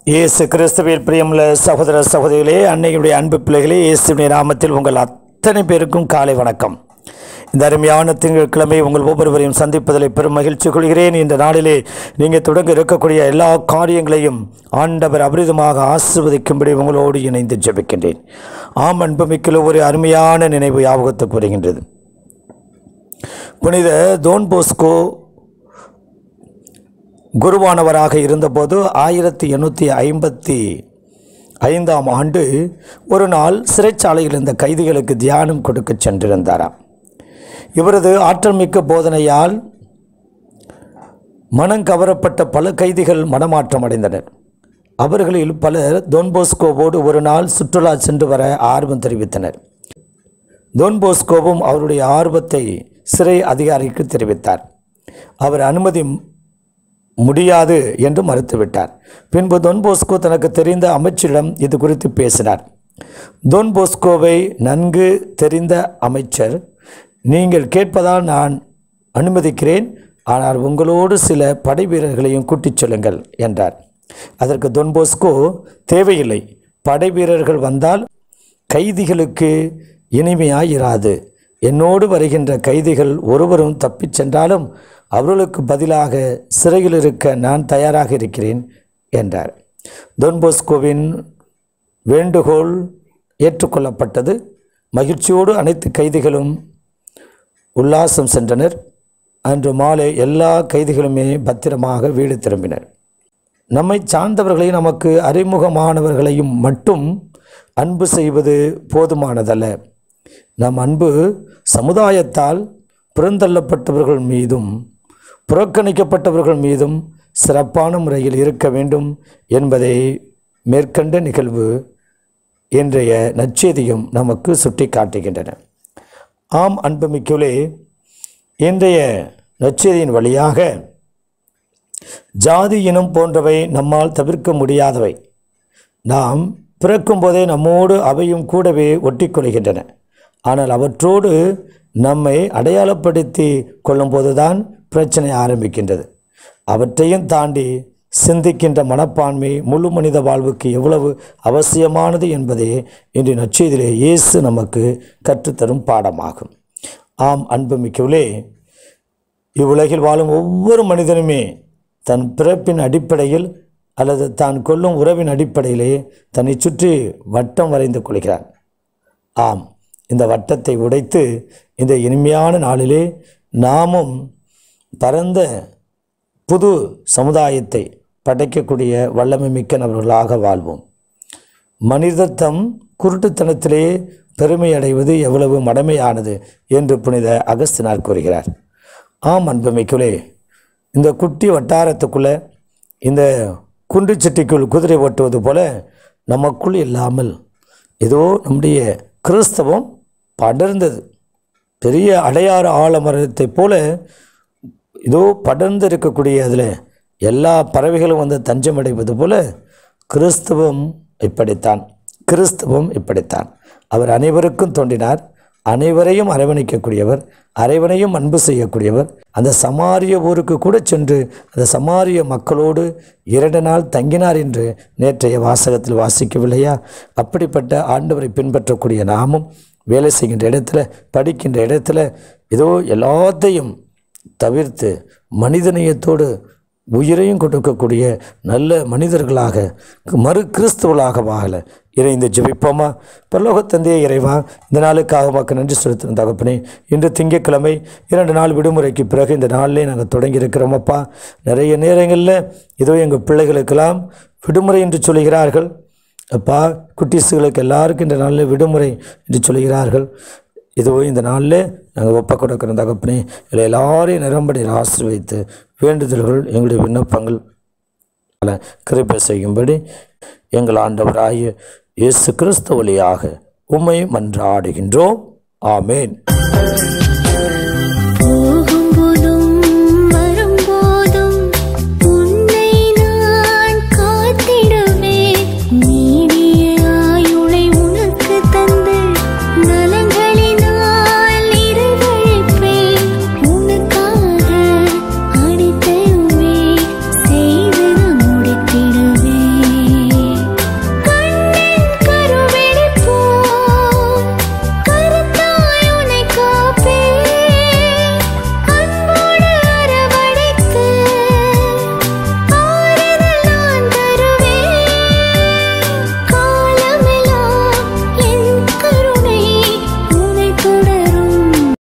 இயேசு கிறிஸ்துவில் பிரியமுள்ள சகோதர சகோதரிகளே அன்னையுடைய அன்பு பிள்ளைகளே இயேசுடைய நாமத்தில் உங்கள் அத்தனை பேருக்கும் காலை வணக்கம் இந்த அருமையான திங்கட்கிழமை உங்கள் ஒவ்வொருவரையும் சந்திப்பதில் பெரும் மகிழ்ச்சி கொள்கிறேன் இந்த நாளிலே நீங்கள் தொடங்க இருக்கக்கூடிய எல்லா காரியங்களையும் ஆண்டவர் அபரிதமாக ஆசிர்வதிக்கும்படி உங்களோடு இணைந்து ஜெபிக்கின்றேன் ஆம் அன்புமிக்கில் ஒரு அருமையான நினைவு ஞாபகத்துக்கு வருகின்றது புனித தோன் போஸ்கோ குருவானவராக இருந்தபோது ஆயிரத்தி எண்ணூற்றி ஐம்பத்தி ஐந்தாம் ஆண்டு ஒரு நாள் சிறைச்சாலையில் இருந்த கைதிகளுக்கு தியானம் கொடுக்க சென்றிருந்தாராம் இவரது ஆற்றல் மிக்க போதனையால் மனம் கவரப்பட்ட பல கைதிகள் மனமாற்றம் அடைந்தனர் அவர்களில் பலர் தொன்போஸ்கோவோடு ஒரு நாள் சுற்றுலா சென்று வர ஆர்வம் தெரிவித்தனர் தொன்போஸ்கோவும் அவருடைய ஆர்வத்தை சிறை அதிகாரிக்கு தெரிவித்தார் அவர் அனுமதி முடியாது என்று மறுத்துவிட்டார் பின்பு தொன் போஸ்கோ தனக்கு தெரிந்த அமைச்சரிடம் இது குறித்து பேசினார் தொன் போஸ்கோவை நன்கு தெரிந்த அமைச்சர் நீங்கள் கேட்பதால் நான் அனுமதிக்கிறேன் ஆனால் உங்களோடு சில படை வீரர்களையும் கூட்டிச் செல்லுங்கள் என்றார் அதற்கு தொன் போஸ்கோ தேவையில்லை படை வீரர்கள் வந்தால் கைதிகளுக்கு இனிமையாயிராது என்னோடு வருகின்ற கைதிகள் ஒருவரும் தப்பிச் சென்றாலும் அவர்களுக்கு பதிலாக சிறையில் இருக்க நான் தயாராக இருக்கிறேன் என்றார் தொன்போஸ்கோவின் வேண்டுகோள் ஏற்றுக்கொள்ளப்பட்டது மகிழ்ச்சியோடு அனைத்து கைதிகளும் உல்லாசம் சென்றனர் அன்று மாலை எல்லா கைதிகளுமே பத்திரமாக வீடு திரும்பினர் நம்மை சார்ந்தவர்களை நமக்கு அறிமுகமானவர்களையும் மட்டும் அன்பு செய்வது போதுமானதல்ல நம் அன்பு சமுதாயத்தால் புறந்தள்ளப்பட்டவர்கள் மீதும் புறக்கணிக்கப்பட்டவர்கள் மீதும் சிறப்பான முறையில் இருக்க வேண்டும் என்பதை மேற்கண்ட நிகழ்வு இன்றைய நற்செய்தியும் நமக்கு சுட்டி காட்டுகின்றன ஆம் அன்புமிக்கலே இன்றைய நற்செய்தியின் வழியாக ஜாதி இனம் போன்றவை நம்மால் தவிர்க்க முடியாதவை நாம் பிறக்கும்போதே நம்மோடு அவையும் கூடவே ஒட்டிக்கொள்கின்றன ஆனால் அவற்றோடு நம்மை அடையாளப்படுத்தி கொள்ளும்போதுதான் பிரச்சனை ஆரம்பிக்கின்றது அவற்றையும் தாண்டி சிந்திக்கின்ற மனப்பான்மை முழு மனித வாழ்வுக்கு எவ்வளவு அவசியமானது என்பதே இன்று நச்செய்திலே இயேசு நமக்கு கற்றுத்தரும் பாடமாகும் ஆம் அன்புமிக்கவளே இவ்வுலகில் வாழும் ஒவ்வொரு மனிதனுமே தன் பிறப்பின் அடிப்படையில் அல்லது தான் கொள்ளும் உறவின் அடிப்படையிலே தன்னை சுற்றி வட்டம் வரைந்து கொள்கிறான் ஆம் இந்த வட்டத்தை உடைத்து இந்த இனிமையான நாளிலே நாமும் பரந்த புது சமுதாயத்தை படைக்கக்கூடிய வல்லமை மிக்க நபர்களாக வாழ்வோம் மனிதர் தம் குருட்டுத்தனத்திலே பெருமை அடைவது எவ்வளவு மடமையானது என்று புனித அகஸ்தினார் கூறுகிறார் ஆம் அன்புமிக்குள்ளே இந்த குட்டி வட்டாரத்துக்குள்ளே இந்த குண்டு சட்டிக்குள் குதிரை ஓட்டுவது போல நமக்குள் இல்லாமல் ஏதோ நம்முடைய கிறிஸ்தவம் படர்ந்தது பெரிய அடையாறு ஆலமரத்தைப் போல இதோ படர்ந்து இருக்கக்கூடிய அதில் எல்லா பறவைகளும் வந்து தஞ்சமடைவது போல கிறிஸ்தவம் இப்படித்தான் கிறிஸ்தவம் இப்படித்தான் அவர் அனைவருக்கும் தோன்றினார் அனைவரையும் அரவணைக்கக்கூடியவர் அனைவரையும் அன்பு செய்யக்கூடியவர் அந்த சமாரிய ஊருக்கு கூட சென்று அந்த சமாரிய மக்களோடு இரண்டு நாள் தங்கினார் என்று நேற்றைய வாசகத்தில் வாசிக்கவில்லையா அப்படிப்பட்ட ஆண்டவரை பின்பற்றக்கூடிய நாமும் வேலை செய்கின்ற இடத்துல படிக்கின்ற இடத்துல ஏதோ எல்லாத்தையும் தவிர்த்து மனிதநேயத்தோடு உயிரையும் கொடுக்கக்கூடிய நல்ல மனிதர்களாக மறு கிறிஸ்துவர்களாக வாழ இறைந்து ஜெபிப்போமா பரலோகத்தந்தையே இறைவா இந்த நாளுக்காக மக்கள் நன்றி செலுத்தின தகப்பனே இன்று திங்கட்கிழமை இரண்டு நாள் விடுமுறைக்கு பிறகு இந்த நாளிலே நாங்கள் தொடங்கி இருக்கிறோமப்பா நிறைய நேரங்களில் இதோ எங்கள் பிள்ளைகளுக்கெல்லாம் விடுமுறை என்று சொல்கிறார்கள் அப்பா குட்டீஸுகளுக்கு எல்லாருக்கும் இந்த நாளில் விடுமுறை என்று சொல்கிறார்கள் இதோ இந்த நாளில் நாங்கள் ஒப்ப கொடுக்கிற தகப்பனே இல்லை எல்லாரையும் நிரம்படி ஆசிர்வைத்து வேண்டுதல்கள் எங்களுடைய விண்ணப்பங்கள் பல கிருப்பை செய்யும்படி எங்கள் ஆண்டவராகிய இயேசு கிறிஸ்து வழியாக உம்மை மன்றாடுகின்றோம் ஆமேன்